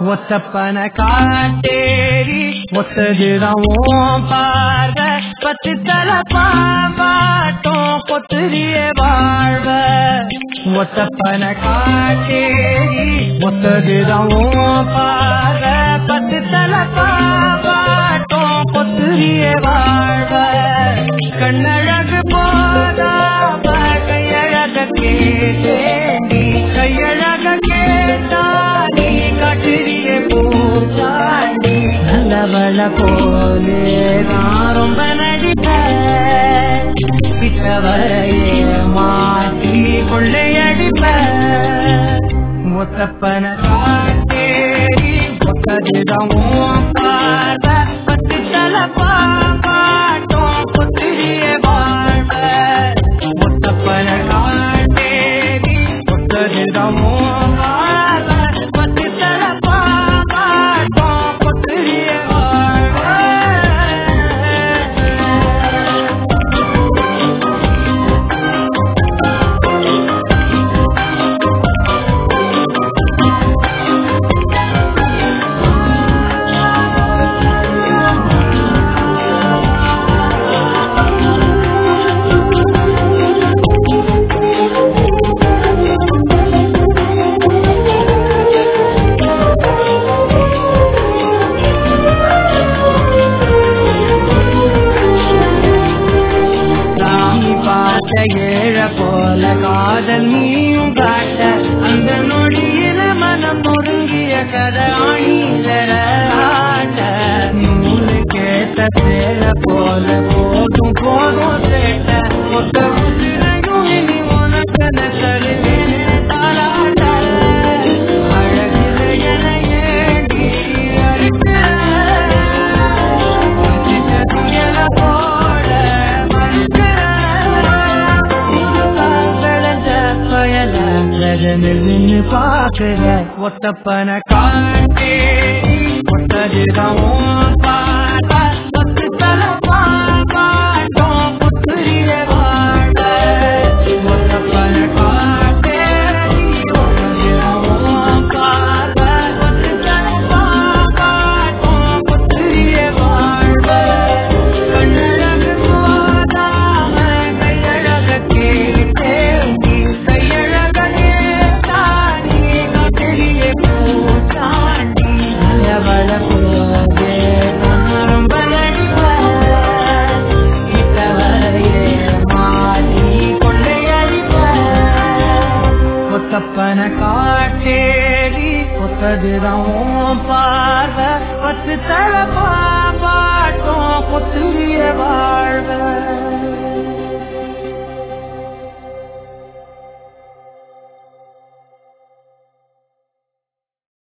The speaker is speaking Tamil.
ஒத்தப்பன காட்டேரி ஒத்ததுதான் ஓம் பார்வ பத்து தல பாம்பாட்டம் கொத்துரிய வாழ்வ ஒத்தப்பன காட்டேரி ஒத்ததுதான் ஓம் பார்வ பத்து தல பாம்பாட்டம் கொத்துரிய வாழ்வ கண்ணழகு போதாம கையழக கேட்டேண்டி கையழக கேட்டாடி காட்டுறிய பூச்சாண்டி நல்லவள போலே நான் ரொம்ப நடிப்பேன் பித்தவரையே மாற்றி கொள்ளையடிப்பேன் ஒத்தப்பன காட்டேரி ஒத்ததுதான் உன் பார்வை பத்து தல பாட்டம் கொத்திரிய வாழ்வ ஒத்தப்பன காட்டேரி ஒத்ததுதான் உன் பார்வை பத்து தல பாட்டம் கொத்திரிய வாழ்வ நீ பார்த்த ஏழ போல காதல் நீயும் காட்ட அந்த நொடியில மனம் நொறுங்கிய கதை ஆணியில ஆட்ட நூலு கேட்ட சேல போல போதும் போதும் சேட்ட மொத்த உசிரையும் இனி உனக்கன தருவேன் தாலாட்ட அழகில என ஏண்டி அடித்த துயர போல நின்னு பாக்குற ஒத்தப்பன காட்டே ஒத்ததுதான் உன் பாட்ட பத்து தல பாட்டம் புத்துரிய வாழ ஒத்தப்பன காட்டே ஒத்ததுதான் உன் பாட்ட பத்து தல பாட்டம் புத்துரிய வாழ்வ கண்ணழகு போதாம கையழக கேட்டேண்டி கையழக கேட்டாடி காட்டலிய பூச்சாண்டி நல்லவள போதே நான் ரொம்ப நடிப்பேன் இத்தவரையே மாறி கொள்ளையடிப்பேன் ஒத்தப்பன காட்டேரி ஒத்ததுதான் உன் பார்வை பத்து தல பாட்டம் கொத்துரிய வா